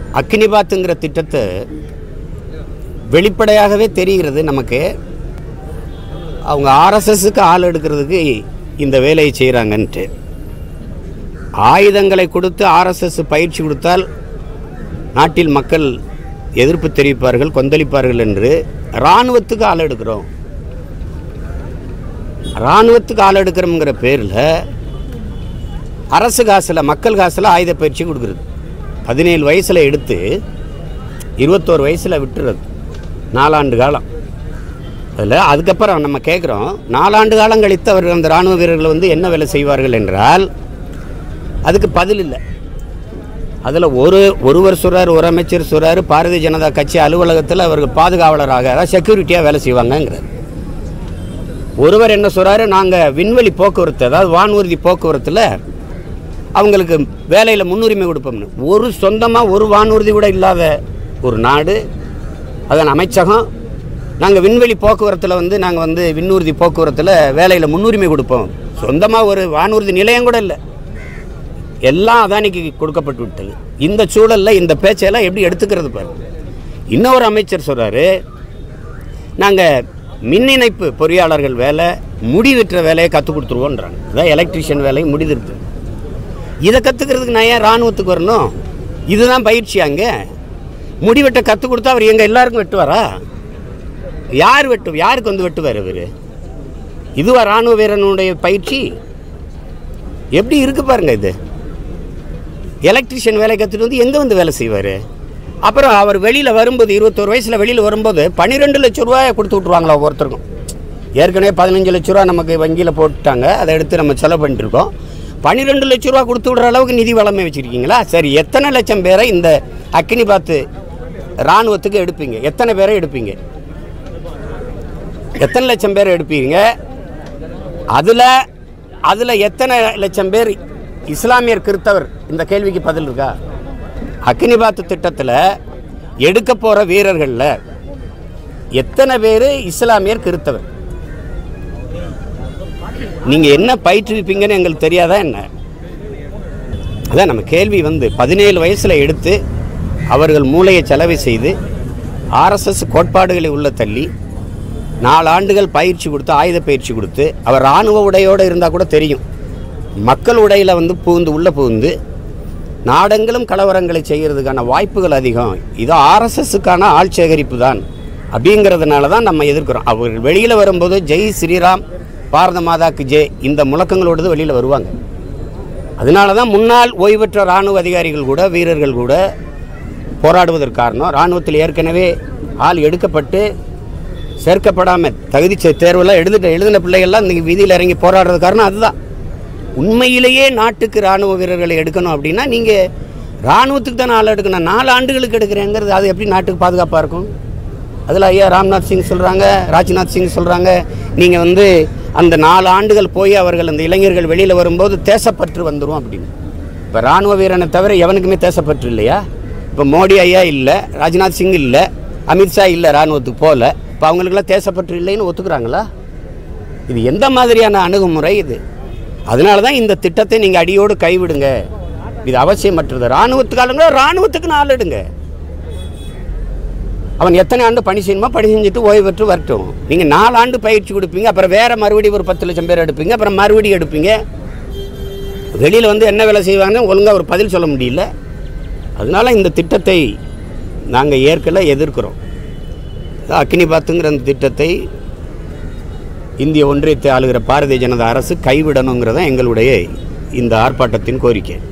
அக்னிபாத்துங்கிற திட்டத்தை வெளிப்படையாகவே தெரிகிறது நமக்கு அவங்க ஆர்எஸ்எஸ்க்கு ஆள் எடுக்கிறதுக்கு இந்த வேலையை செய்கிறாங்கன்ட்டு ஆயுதங்களை கொடுத்து ஆர்எஸ்எஸ் பயிற்சி கொடுத்தால் நாட்டில் மக்கள் எதிர்ப்பு தெரிவிப்பார்கள் கொந்தளிப்பார்கள் என்று இராணுவத்துக்கு ஆள் எடுக்கிறோம் இராணுவத்துக்கு ஆள் எடுக்கிறோங்கிற பேரில் அரசு காசில் மக்கள் காசில் ஆயுத பயிற்சி கொடுக்குறது பதினேழு வயசில் எடுத்து இருபத்தோரு வயசில் விட்டுறது நாலாண்டு காலம் அதில் அதுக்கப்புறம் நம்ம கேட்குறோம் நாலாண்டு காலம் கழித்து அவர்கள் அந்த இராணுவ வீரர்கள் வந்து என்ன வேலை செய்வார்கள் என்றால் அதுக்கு பதில் இல்லை அதில் ஒரு ஒருவர் சொல்கிறார் ஒரு அமைச்சர் சொல்கிறார் பாரதிய ஜனதா கட்சி அலுவலகத்தில் அவர்கள் பாதுகாவலராக அதாவது செக்யூரிட்டியாக வேலை செய்வாங்கங்கிறார் ஒருவர் என்ன சொல்கிறாரு நாங்கள் விண்வெளி போக்குவரத்து அதாவது வானூர்தி போக்குவரத்தில் அவங்களுக்கு வேலையில் முன்னுரிமை கொடுப்போம்னு ஒரு சொந்தமாக ஒரு வானூர்தி கூட இல்லாத ஒரு நாடு அதன் அமைச்சகம் நாங்கள் விண்வெளி போக்குவரத்தில் வந்து நாங்கள் வந்து விண்ணூர்தி போக்குவரத்தில் வேலையில் முன்னுரிமை கொடுப்போம் சொந்தமாக ஒரு வானூர்தி நிலையம் கூட இல்லை எல்லாம் அதானிக்கு கொடுக்கப்பட்டு விட்டது இந்த சூழலில் இந்த பேச்சையெல்லாம் எப்படி எடுத்துக்கிறது பாருங்க இன்னொரு அமைச்சர் சொல்கிறாரு நாங்கள் மின் இணைப்பு பொறியாளர்கள் வேலை முடி வெட்டுற வேலையை கற்றுக் கொடுத்துருவோன்றாங்க அதான் எலக்ட்ரிஷியன் வேலையை முடிதிருக்கு இதை கற்றுக்கிறதுக்கு நான் ஏன் இராணுவத்துக்கு வரணும் இதுதான் பயிற்சி அங்கே முடி வெட்ட கற்றுக் கொடுத்தா அவர் எங்கள் எல்லாருக்கும் வெட்டுவாரா யார் வெட்டு யாருக்கு வந்து வெட்டுவார் இவர் இதுவா இராணுவ வீரனுடைய பயிற்சி எப்படி இருக்கு பாருங்க இது எலக்ட்ரிஷியன் வேலை கற்றுட்டு வந்து எங்கே வந்து வேலை செய்வார் அப்புறம் அவர் வெளியில் வரும்போது இருபத்தோரு வயசில் வெளியில் வரும்போது பன்னிரெண்டு லட்ச ரூபாயை கொடுத்து விட்ருவாங்களா ஒவ்வொருத்தருக்கும் ஏற்கனவே பதினஞ்சு லட்ச ரூபா நமக்கு வங்கியில் போட்டுட்டாங்க அதை எடுத்து நம்ம செலவு பண்ணிட்டு இருக்கோம் பன்னிரெண்டு லட்ச ரூபா கொடுத்து விடுற அளவுக்கு நிதி வளமை வச்சுருக்கீங்களா சரி எத்தனை லட்சம் பேரை இந்த அக்கினி பாத்து இராணுவத்துக்கு எடுப்பீங்க எத்தனை பேரை எடுப்பீங்க எத்தனை லட்சம் பேரை எடுப்பீங்க அதில் அதில் எத்தனை லட்சம் பேர் இஸ்லாமியர் கிறித்தவர் இந்த கேள்விக்கு பதில் இருக்கா அக்னிபாத் திட்டத்தில் எடுக்க போகிற வீரர்களில் எத்தனை பேர் இஸ்லாமியர் கிறித்தவர் நீங்கள் என்ன பயிற்றுவிப்பீங்கன்னு எங்களுக்கு தெரியாதா என்ன அதான் நம்ம கேள்வி வந்து பதினேழு வயசில் எடுத்து அவர்கள் மூளையை செலவு செய்து ஆர்எஸ்எஸ் கோட்பாடுகளை உள்ள தள்ளி நாலு ஆண்டுகள் பயிற்சி கொடுத்து ஆயுத பயிற்சி கொடுத்து அவர் இராணுவ உடையோடு இருந்தால் கூட தெரியும் மக்கள் உடையில் வந்து புகுந்து உள்ளே புகுந்து நாடெங்கிலும் கலவரங்களை செய்கிறதுக்கான வாய்ப்புகள் அதிகம் இது ஆர்எஸ்எஸ்ஸுக்கான ஆள் சேகரிப்பு தான் அப்படிங்கிறதுனால தான் நம்ம எதிர்க்கிறோம் அவர்கள் வெளியில் வரும்போது ஜெய் ஸ்ரீராம் பாரத மாதாக்கு ஜெய் இந்த முழக்கங்களோடு வெளியில் வருவாங்க அதனால தான் முன்னாள் ஓய்வு பெற்ற இராணுவ அதிகாரிகள் கூட வீரர்கள் கூட போராடுவதற்கு காரணம் இராணுவத்தில் ஏற்கனவே ஆள் எடுக்கப்பட்டு சேர்க்கப்படாமல் தகுதி சே- தேர்வெல்லாம் எழுதிட்ட எழுதின பிள்ளைகள்லாம் இன்றைக்கி வீதியில் இறங்கி போராடுறது காரணம் அதுதான் உண்மையிலேயே நாட்டுக்கு இராணுவ வீரர்களை எடுக்கணும் அப்படின்னா நீங்கள் இராணுவத்துக்கு தானே ஆள் எடுக்கணும் நாலு ஆண்டுகளுக்கு எடுக்கிறேங்கிறது அது எப்படி நாட்டுக்கு பாதுகாப்பாக இருக்கும் அதில் ஐயா ராம்நாத் சிங் சொல்கிறாங்க ராஜ்நாத் சிங் சொல்கிறாங்க நீங்கள் வந்து அந்த நாலு ஆண்டுகள் போய் அவர்கள் அந்த இளைஞர்கள் வெளியில் வரும்போது தேசப்பற்று வந்துடும் அப்படின்னு இப்போ இராணுவ வீரனை தவிர எவனுக்குமே தேசப்பற்று இல்லையா இப்போ மோடி ஐயா இல்லை ராஜ்நாத் சிங் இல்லை அமித்ஷா இல்லை இராணுவத்துக்கு போகல இப்போ அவங்களுக்கெல்லாம் தேசப்பற்று இல்லைன்னு ஒத்துக்கிறாங்களா இது எந்த மாதிரியான அணுகுமுறை இது அதனால தான் இந்த திட்டத்தை நீங்கள் அடியோடு கைவிடுங்க இது அவசியமற்றது இராணுவத்துக்கு ஆளுங்க இராணுவத்துக்கு நாள் எடுங்க அவன் எத்தனை ஆண்டு பணி செய்யணுமோ பணி செஞ்சுட்டு ஓய்வு பெற்று வரட்டும் நீங்கள் நாலு ஆண்டு பயிற்சி கொடுப்பீங்க அப்புறம் வேற மறுபடியும் ஒரு பத்து லட்சம் பேர் எடுப்பீங்க அப்புறம் மறுபடியும் எடுப்பீங்க வெளியில் வந்து என்ன வேலை செய்வாங்கன்னு ஒழுங்காக ஒரு பதில் சொல்ல முடியல அதனால இந்த திட்டத்தை நாங்கள் ஏற்கல எதிர்க்கிறோம் அக்னி பாத்துங்கிற அந்த திட்டத்தை இந்திய ஒன்றியத்தை ஆளுகிற பாரதிய ஜனதா அரசு கைவிடணுங்கிறதான் எங்களுடைய இந்த ஆர்ப்பாட்டத்தின் கோரிக்கை